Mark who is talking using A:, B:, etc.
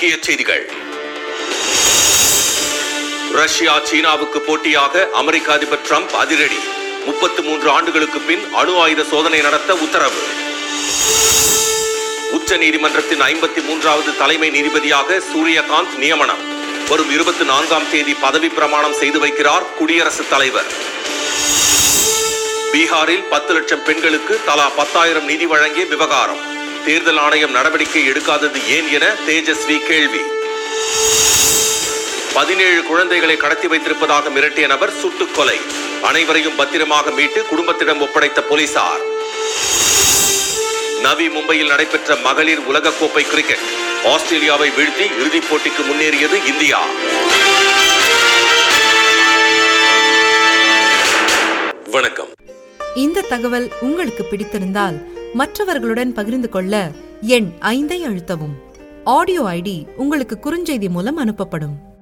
A: முக்கிய செய்திகள் ரஷ்யா சீனாவுக்கு போட்டியாக அமெரிக்க அதிபர் ட்ரம்ப் அதிரடி முப்பத்து மூன்று ஆண்டுகளுக்கு பின் அணு ஆயுத சோதனை நடத்த உத்தரவு உச்ச நீதிமன்றத்தின் ஐம்பத்தி மூன்றாவது தலைமை நீதிபதியாக சூரியகாந்த் நியமனம் வரும் இருபத்தி நான்காம் தேதி பதவி பிரமாணம் செய்து வைக்கிறார் குடியரசுத் தலைவர் பீகாரில் பத்து லட்சம் பெண்களுக்கு தலா பத்தாயிரம் நிதி வழங்கிய விவகாரம் தேர்தல் ஆணையம் நடவடிக்கை எடுக்காதது ஏன் என தேஜஸ்வி கேள்வி பதினேழு குழந்தைகளை கடத்தி வைத்திருப்பதாக மிரட்டிய நபர் சுட்டுக் கொலை அனைவரையும் பத்திரமாக மீட்டு குடும்பத்திடம் ஒப்படைத்த போலீசார் நவி மும்பையில் நடைபெற்ற மகளிர் உலகக்கோப்பை கிரிக்கெட் ஆஸ்திரேலியாவை வீழ்த்தி இறுதிப் போட்டிக்கு முன்னேறியது இந்தியா வணக்கம்
B: இந்த தகவல் உங்களுக்கு பிடித்திருந்தால் மற்றவர்களுடன் பகிர்ந்து கொள்ள எண் ஐந்தை அழுத்தவும் ஆடியோ ஐடி உங்களுக்கு குறுஞ்செய்தி மூலம் அனுப்பப்படும்